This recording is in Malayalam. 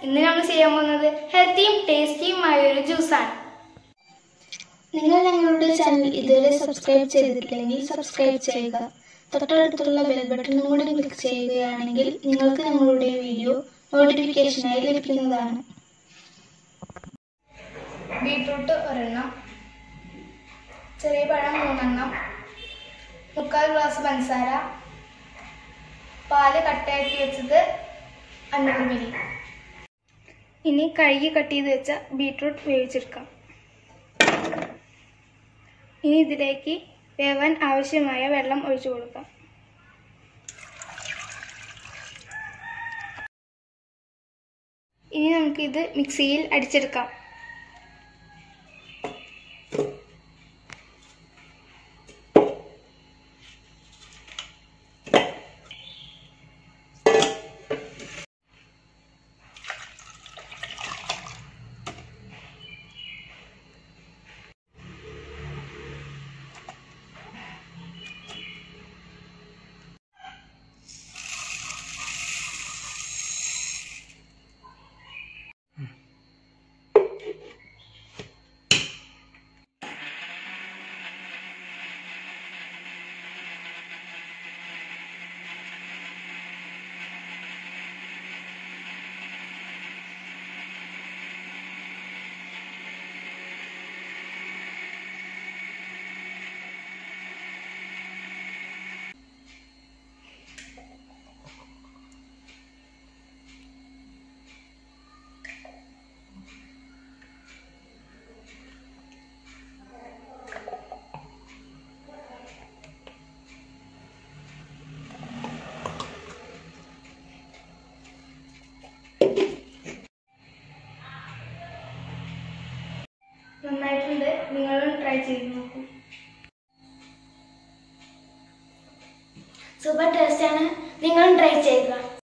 ഇന്ന് നമ്മൾ ചെയ്യാൻ പോകുന്നത് ഹെൽത്തിയും ടേസ്റ്റിയുമായ ഒരു ജ്യൂസാണ് നിങ്ങൾ ഞങ്ങളുടെ ചാനൽ ഇതുവരെ സബ്സ്ക്രൈബ് ചെയ്തിട്ടില്ലെങ്കിൽ സബ്സ്ക്രൈബ് ചെയ്യുക തൊട്ടടുത്തുള്ള ബെൽ ബട്ടണും കൂടി ക്ലിക്ക് ചെയ്യുകയാണെങ്കിൽ നിങ്ങൾക്ക് ഞങ്ങളുടെ വീഡിയോ നോട്ടിഫിക്കേഷനായി ലഭിക്കുന്നതാണ് ബീട്രൂട്ട് ഒരെണ്ണം ചെറിയ പഴം മൂന്നെണ്ണം മുക്കാൽ ഗ്ലാസ് പഞ്ചസാര പാല് കട്ടയാക്കി വെച്ചത് അഞ്ഞൂറ് മില്ലി ഇനി കഴുകി കട്ട് ചെയ്ത് വെച്ച ബീട്രൂട്ട് വേവിച്ചെടുക്കാം ഇനി ഇതിലേക്ക് വേവാൻ ആവശ്യമായ വെള്ളം ഒഴിച്ചു കൊടുക്കാം ഇനി നമുക്കിത് മിക്സിയിൽ അടിച്ചെടുക്കാം നന്നായിട്ടുണ്ട് നിങ്ങളും ട്രൈ ചെയ്ത് നോക്കൂ സൂപ്പർ ടേസ്റ്റാണ് നിങ്ങളും ട്രൈ ചെയ്യുക